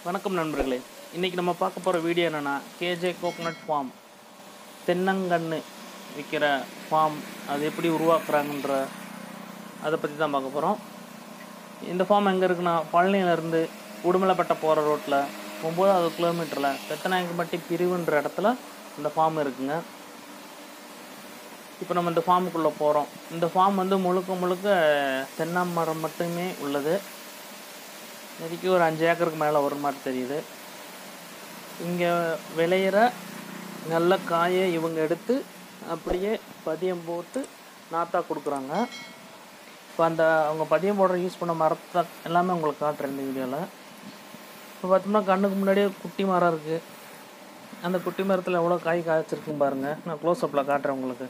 வணக்கம் நண்பர்களே இன்றைக்கி நம்ம பார்க்க போகிற வீடியோ என்னென்னா கேஜே கோகனட் ஃபார்ம் தென்னங்கன்று விற்கிற ஃபார்ம் அது எப்படி உருவாக்குறாங்கன்ற அதை பற்றி தான் பார்க்க போகிறோம் இந்த ஃபார்ம் எங்கே இருக்குன்னா பழனியிலேருந்து உடுமலைப்பட்டை போகிற ரோட்டில் ஒம்போதாவது கிலோமீட்டரில் பெத்தநாயக்கம்பட்டி பிரிவுன்ற இடத்துல இந்த ஃபார்ம் இருக்குங்க இப்போ நம்ம இந்த ஃபார்முக்குள்ளே போகிறோம் இந்த ஃபார்ம் வந்து முழுக்க முழுக்க தென்னமரம் மட்டுமே உள்ளது இப்போதைக்கு ஒரு அஞ்சு ஏக்கருக்கு மேலே வர மாதிரி தெரியுது இங்கே விளையிற நல்ல காயை இவங்க எடுத்து அப்படியே பதியம் போட்டு நாத்தா கொடுக்குறாங்க இப்போ அந்த அவங்க பதியம் போடுற யூஸ் பண்ண மரத்தை எல்லாமே உங்களுக்கு காட்டுறேன் இந்த வீடியோவில் இப்போ பார்த்தோம்னா கண்ணுக்கு முன்னாடியே குட்டி மரம் இருக்குது அந்த குட்டி மரத்தில் எவ்வளோ காய் காய்ச்சிருக்கும் பாருங்கள் நான் க்ளோஸ்அப்பில் காட்டுறேன் உங்களுக்கு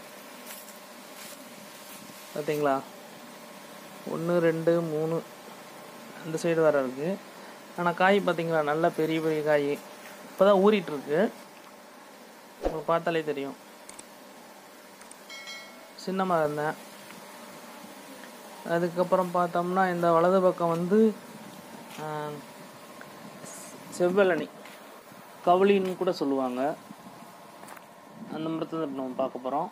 பார்த்தீங்களா ஒன்று ரெண்டு மூணு அந்த சைடு வேறு இருக்குது ஆனால் காய் பார்த்தீங்களா நல்ல பெரிய பெரிய காய் இப்போ தான் ஊறிட்டுருக்கு உங்களுக்கு பார்த்தாலே தெரியும் சின்னமாக இருந்தேன் அதுக்கப்புறம் பார்த்தோம்னா இந்த வலது பக்கம் வந்து ஆஹ், செவ்வெளனி கவுளின்னு கூட சொல்லுவாங்க அந்த மரத்தை தான் இப்ப நம்ம பார்க்க போகிறோம்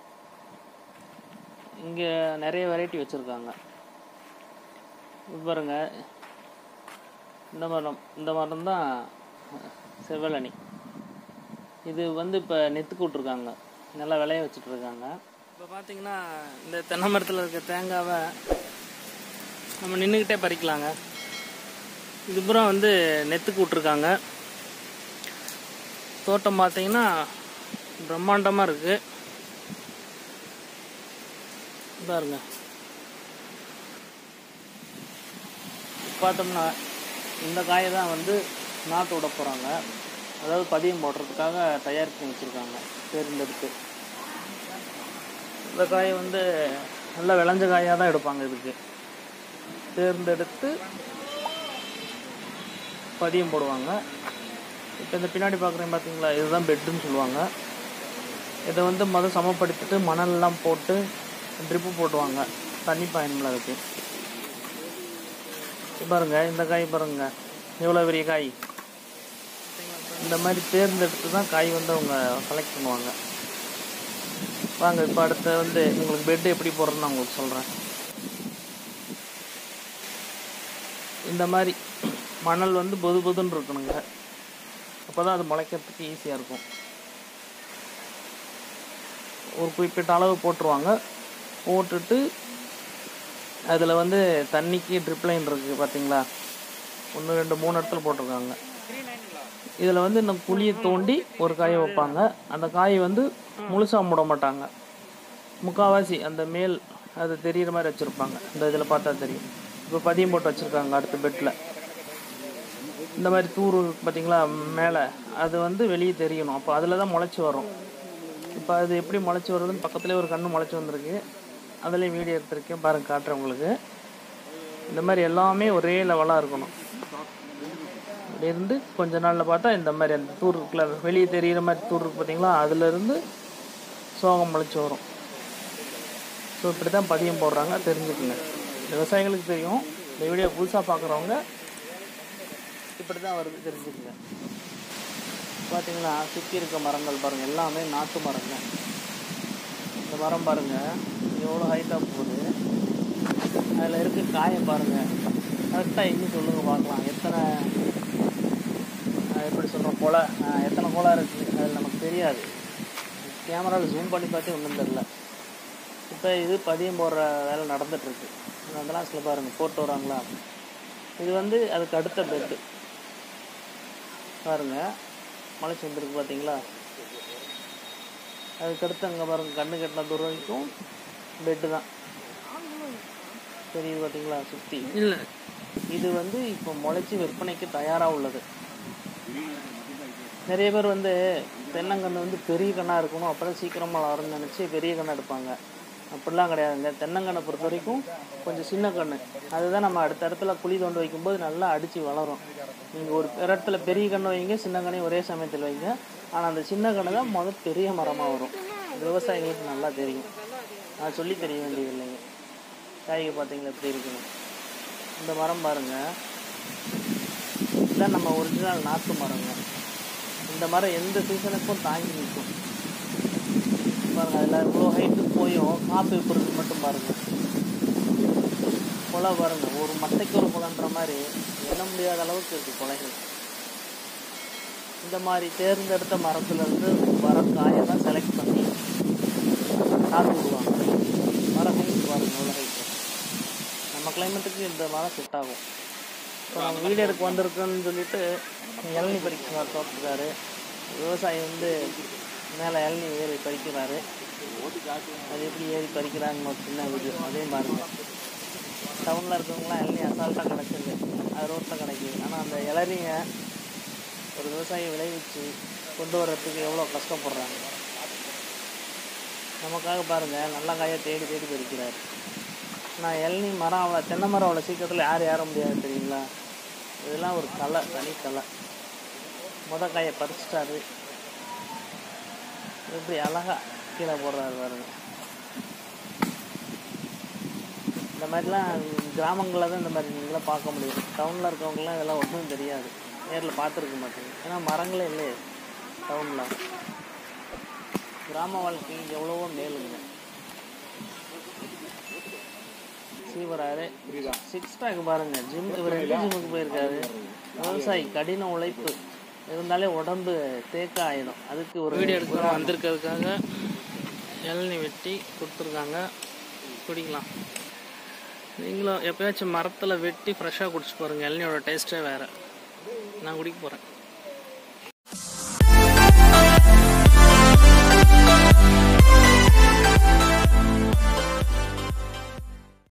இங்கே நிறைய வெரைட்டி வச்சுருக்காங்க இது பாருங்க இந்த மரம் இந்த மரம் தான் செவ்வழனி இது வந்து இப்போ நெத்துக்கு விட்ருக்காங்க நல்லா விளைய வச்சுட்டு இருக்காங்க இப்போ பார்த்தீங்கன்னா இந்த தென்னை மரத்தில் இருக்க தேங்காவை நம்ம நின்றுக்கிட்டே பறிக்கலாங்க இது பூரா வந்து நெத்துக்கு விட்ருக்காங்க தோட்டம் பார்த்தீங்கன்னா பிரம்மாண்டமாக இருக்குது பாருங்க பார்த்தோம்னா இந்த காயை தான் வந்து நாற்று விட போகிறாங்க அதாவது பதியம் போடுறதுக்காக தயார் பண்ணி வச்சுருக்காங்க தேர்ந்தெடுத்து இந்த காயை வந்து நல்லா விளைஞ்ச காயாக தான் எடுப்பாங்க இதுக்கு தேர்ந்தெடுத்து பதியம் போடுவாங்க இப்போ இந்த பின்னாடி பார்க்குறேன் பார்த்தீங்களா இதுதான் பெட்டுன்னு சொல்லுவாங்க இதை வந்து மொதல் சமப்படுத்திட்டு மணல்லாம் போட்டு ட்ரிப்பு போட்டுவாங்க தண்ணி பாயணும்ல அதுக்கு இது பாருங்க இந்த காய் பாருங்க எவ்வளோ பெரிய காய் இந்த மாதிரி தேர்ந்தெடுத்து தான் காய் வந்து அவங்க கலெக்ட் பண்ணுவாங்க வாங்க இப்போ அடுத்து வந்து உங்களுக்கு பெட் எப்படி போடுறதுன்னு நான் உங்களுக்கு சொல்கிறேன் இந்த மாதிரி மணல் வந்து பொது பொதுன்னு இருக்கணுங்க அப்போ தான் அது முளைக்கிறதுக்கு ஈஸியாக இருக்கும் ஒரு குறிப்பிட்ட அளவு போட்டுருவாங்க போட்டுட்டு அதில் வந்து தண்ணிக்கு ட்ரிப் லைன் இருக்குது பார்த்தீங்களா ஒன்று ரெண்டு மூணு இடத்துல போட்டிருக்காங்க இதில் வந்து இந்த குழியை தோண்டி ஒரு காயை வைப்பாங்க அந்த காயை வந்து முழுசாக மூட மாட்டாங்க முக்கால்வாசி அந்த மேல் அது தெரியிற மாதிரி வச்சுருப்பாங்க இந்த இதில் பார்த்தா தெரியும் இப்போ பதியம் போட்டு வச்சுருக்காங்க அடுத்த பெட்டில் இந்த மாதிரி தூர் இருக்கு பார்த்தீங்களா மேலே அது வந்து வெளியே தெரியணும் அப்போ அதில் தான் முளைச்சி வரும் இப்போ அது எப்படி முளைச்சி வருதுன்னு பக்கத்துலேயே ஒரு கண்ணு முளைச்சி வந்திருக்கு அதுலேயும் வீடியோ எடுத்திருக்கேன் பாருங்க காட்டுறேன் உங்களுக்கு இந்த மாதிரி எல்லாமே ஒரே லெவலாக இருக்கணும் இப்படி இருந்து கொஞ்ச நாளில் பார்த்தா இந்த மாதிரி அந்த தூர் இருக்குல்ல வெளியே தெரியிற மாதிரி தூர் இருக்கு பார்த்தீங்களா அதுலேருந்து சோகம் முளைச்சி வரும் ஸோ இப்படி தான் பதியம் போடுறாங்க தெரிஞ்சுக்குங்க விவசாயிகளுக்கு தெரியும் இந்த வீடியோ புதுசாக பார்க்குறவங்க இப்படி தான் வருது தெரிஞ்சுக்குங்க பார்த்தீங்களா சுற்றி இருக்க மரங்கள் பாருங்கள் எல்லாமே நாட்டு மரங்க இந்த மரம் பாருங்கள் எவ்வளோ ஹைட்டாக போகுது அதில் இருக்க காயை பாருங்கள் கரெக்டாக எங்கே சொல்லுங்கள் பார்க்கலாம் எத்தனை அஹ் எப்படி சொல்கிறோம் கொலை அஹ் எத்தனை கொலை இருக்குது அதில் நமக்கு தெரியாது கேமராவில் ஜூம் பண்ணி பார்த்தே ஒன்றும் தெரில இப்போ இது பதியம் போடுற வேலை நடந்துகிட்ருக்கு அதெல்லாம் சில பாருங்கள் போட்டு வராங்களா இது வந்து அதுக்கு அடுத்த பெட்டு பாருங்கள் மலைச்சு வந்துருக்கு பார்த்தீங்களா அதுக்கடுத்து அங்கே பாருங்க கண்ணு கட்டின தூரம் வரைக்கும் பெட்டு தான் தெரியுது பார்த்தீங்களா சுற்றி இல்லை இது வந்து இப்போ முளைச்சி விற்பனைக்கு தயாராக உள்ளது நிறைய பேர் வந்து தென்னங்கன்று வந்து பெரிய கண்ணாக இருக்கணும் அப்புறம் சீக்கிரமாக வளரும்னு நினச்சி பெரிய கண்ணை எடுப்பாங்க அப்படிலாம் கிடையாதுங்க தென்னங்கண்ணை பொறுத்த வரைக்கும் கொஞ்சம் சின்ன கன்று அதுதான் நம்ம அடுத்த இடத்துல குழி தோண்டு வைக்கும்போது நல்லா அடித்து வளரும் நீங்கள் ஒரு இடத்துல பெரிய கன்று வைங்க சின்ன கண்ணையும் ஒரே சமயத்தில் வைங்க ஆனால் அந்த சின்ன கன்று தான் முதல் பெரிய மரமாக வரும் விவசாயிகளுக்கு நல்லா தெரியும் நான் சொல்லி தெரிய வேண்டியது இல்லைங்க காய்கறி பார்த்தீங்களா எப்படி இருக்குன்னு இந்த மரம் பாருங்க இதுதான் நம்ம ஒரிஜினல் நாட்டு மரங்க இந்த மரம் எந்த சீசனுக்கும் தாங்கி நிற்கும் பாருங்க அதில் இவ்வளோ ஹைட்டு போயும் காப்பு எப்படி இருக்கு மட்டும் பாருங்க கொலை பாருங்க ஒரு மட்டைக்கு ஒரு கொலைன்ற மாதிரி எண்ண முடியாத அளவுக்கு இருக்கு கொலைகள் இந்த மாதிரி தேர்ந்தெடுத்த மரத்துலேருந்து வர காயை தான் செலக்ட் பண்ணி நாற்று விடுவாங்க மரம் ஹைட் பாருங்க எவ்வளோ ஹைட்டு நம்ம கிளைமேட்டுக்கு இந்த மரம் செட் ஆகும் இப்போ நம்ம வீடு எடுக்க வந்திருக்கோன்னு சொல்லிட்டு இளநி பறிக்கிறார் தோட்டத்துக்காரு விவசாயி வந்து மேலே இளநி ஏறி பறிக்கிறாரு அது எப்படி ஏறி பறிக்கிறாங்கன்னு ஒரு சின்ன வீடியோ அதையும் பாருங்க டவுனில் இருக்கவங்களாம் இளநி அசால்ட்டாக கிடக்குது அது ரோட்டில் கிடைக்குது ஆனால் அந்த இளநியை ஒரு விவசாயி விளைவிச்சு கொண்டு வர்றதுக்கு எவ்வளோ கஷ்டப்படுறாங்க நமக்காக பாருங்கள் நல்ல காயை தேடி தேடி பறிக்கிறார் நான் இளநி மரம் அவ்வளோ தென்னை மரம் அவ்வளோ சீக்கிரத்தில் யார் ஏற முடியாது தெரியுங்களா இதெல்லாம் ஒரு கலை தனி கலை முத காயை பறிச்சிட்டாரு எப்படி அழகா கீழே போடுறாரு பாருங்க இந்த மாதிரிலாம் கிராமங்களில் தான் இந்த மாதிரி நீங்களாம் பார்க்க முடியும் டவுனில் இருக்கவங்கலாம் இதெல்லாம் ஒன்றும் தெரியாது நேரில் பார்த்துருக்க மாட்டேங்க ஏன்னா மரங்களே இல்லையே டவுனில் கிராம வாழ்க்கை எவ்வளவோ மேலுங்க சீவராரு சிக்ஸ் பேக் பாருங்க ஜிம் இவர் எந்த ஜிம்முக்கு போயிருக்காரு விவசாயி கடின உழைப்பு இருந்தாலே உடம்பு தேக்க ஆயிடும் அதுக்கு ஒரு வீடியோ எடுக்க வந்திருக்கிறதுக்காக இளநி வெட்டி கொடுத்துருக்காங்க குடிக்கலாம் நீங்களும் எப்பயாச்சும் மரத்தில் வெட்டி ஃப்ரெஷ்ஷாக குடிச்சு பாருங்க இளநியோட டேஸ்ட்டே வேறு நான் குடிக்க போகிறேன்